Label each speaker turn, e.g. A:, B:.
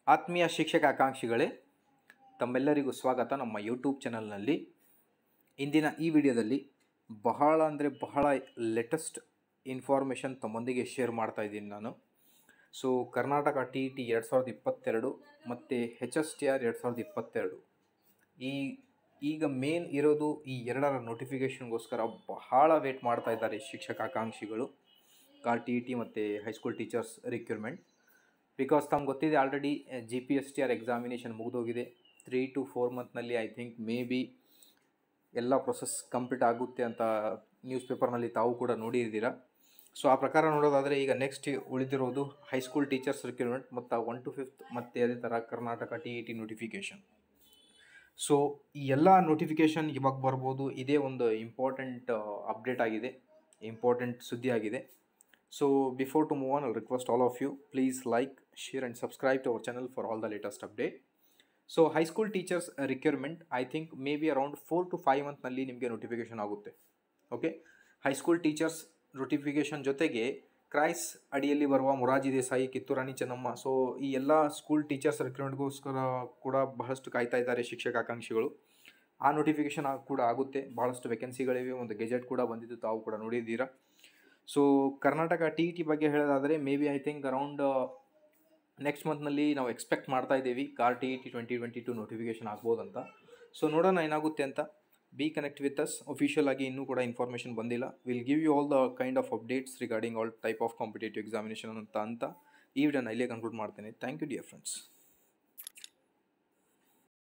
A: ಆತ್ಮೀಯ ಶಿಕ್ಷಕ ಆಕಾಂಕ್ಷಿಗಳೇ ತಮ್ಮೆಲ್ಲರಿಗೂ ಸ್ವಾಗತ ನಮ್ಮ ಯೂಟ್ಯೂಬ್ ಚಾನಲ್ನಲ್ಲಿ ಇಂದಿನ ಈ ವಿಡಿಯೋದಲ್ಲಿ ಬಹಳ ಅಂದರೆ ಬಹಳ ಲೇಟೆಸ್ಟ್ ಇನ್ಫಾರ್ಮೇಷನ್ ತಮ್ಮೊಂದಿಗೆ ಶೇರ್ ಮಾಡ್ತಾ ಇದ್ದೀನಿ ನಾನು so Karnataka T E T ಎರಡು ಸಾವಿರದ ಇಪ್ಪತ್ತೆರಡು ಮತ್ತು ಹೆಚ್ ಎಸ್ ಟಿ ಆರ್ ಎರಡು ಸಾವಿರದ ಇಪ್ಪತ್ತೆರಡು ಈ ಈಗ ಮೇನ್ ಇರೋದು ಈ ಎರಡರ ನೋಟಿಫಿಕೇಷನ್ಗೋಸ್ಕರ ಬಹಳ ವೇಟ್ ಮಾಡ್ತಾ ಇದ್ದಾರೆ ಶಿಕ್ಷಕ ಆಕಾಂಕ್ಷಿಗಳು ಕಾರ್ ಟಿ ಇ ಟಿ ಮತ್ತು ಹೈಸ್ಕೂಲ್ ಟೀಚರ್ಸ್ ರಿಕ್ರೂಟ್ಮೆಂಟ್ ಬಿಕಾಸ್ ತಮ್ಗೆ ಗೊತ್ತಿದೆ already G P S T R examination ಮುಗಿದೋಗಿದೆ ತ್ರೀ ಟು ಫೋರ್ ಮಂತ್ನಲ್ಲಿ ಐ ಥಿಂಕ್ ಮೇ ಬಿ ಎಲ್ಲ ಪ್ರೊಸೆಸ್ ಕಂಪ್ಲೀಟ್ ಆಗುತ್ತೆ ಅಂತ ನ್ಯೂಸ್ ಪೇಪರ್ನಲ್ಲಿ ತಾವು ಕೂಡ ನೋಡಿದ್ದೀರಾ ಸೊ ಆ ಪ್ರಕಾರ ನೋಡೋದಾದರೆ ಈಗ ನೆಕ್ಸ್ಟ್ ಉಳಿದಿರೋದು ಹೈಸ್ಕೂಲ್ ಟೀಚರ್ಸ್ ರಿಕ್ರೂಟ್ಮೆಂಟ್ ಮತ್ತು ಒನ್ ಟು ಫಿಫ್ತ್ ಮತ್ತು ಅದೇ ಥರ Karnataka T E T notification so ಈ ಎಲ್ಲ ನೋಟಿಫಿಕೇಷನ್ ಇವಾಗ ಬರ್ಬೋದು ಇದೇ ಒಂದು ಇಂಪಾರ್ಟೆಂಟ್ ಅಪ್ಡೇಟ್ ಆಗಿದೆ ಇಂಪಾರ್ಟೆಂಟ್ ಸುದ್ದಿ ಆಗಿದೆ so before to move on I'll request all of you please like share and subscribe to our channel for all the latest update so high school teachers requirement I think may be around four to five ಮಂತ್ನಲ್ಲಿ ನಿಮಗೆ notification ಆಗುತ್ತೆ okay high school teachers notification ಜೊತೆಗೆ ಕ್ರೈಸ್ ಅಡಿಯಲ್ಲಿ ಬರುವ Morarji Desai Kittur Rani Chennamma so ಈ ಎಲ್ಲ school teachers ರಿಕ್ರೂಟ್ಮೆಂಟ್ಗೋಸ್ಕರ ಕೂಡ ಬಹಳಷ್ಟು ಕಾಯ್ತಾ ಇದ್ದಾರೆ ಶಿಕ್ಷಕ ಆಕಾಂಕ್ಷಿಗಳು ಆ ನೋಟಿಫಿಕೇಷನ್ ಕೂಡ ಆಗುತ್ತೆ ಭಾಳಷ್ಟು ವೇಕೆನ್ಸಿಗಳಿವೆ ಒಂದು ಗೆಜೆಟ್ ಕೂಡ ಬಂದಿದ್ದು ತಾವು ಕೂಡ ನೋಡಿದ್ದೀರಾ so Karnataka T E T ಬಗ್ಗೆ ಹೇಳೋದಾದರೆ may be I think around next ಮಂತ್ನಲ್ಲಿ ನಾವು ಎಕ್ಸ್ಪೆಕ್ಟ್ ಮಾಡ್ತಾ ಇದ್ದೀವಿ KAR T E T twenty twenty two notification ಆಗ್ಬೋದಂತ ಸೊ ನೋಡೋಣ ಏನಾಗುತ್ತೆ ಅಂತ be connect with us official ಆಗಿ ಇನ್ನೂ ಕೂಡ ಇನ್ಫಾರ್ಮೇಷನ್ ಬಂದಿಲ್ಲ will give you all the kind of updates regarding all type of competitive examination ಅಂತ ಅಂತ ಈ ವಿಡಿಯೋನ ಇಲ್ಲೇ ಕನ್ಕ್ಲೂಡ್ ಮಾಡ್ತೇನೆ ಥ್ಯಾಂಕ್ ಯು ಡಿಯರ್ ಫ್ರೆಂಡ್ಸ್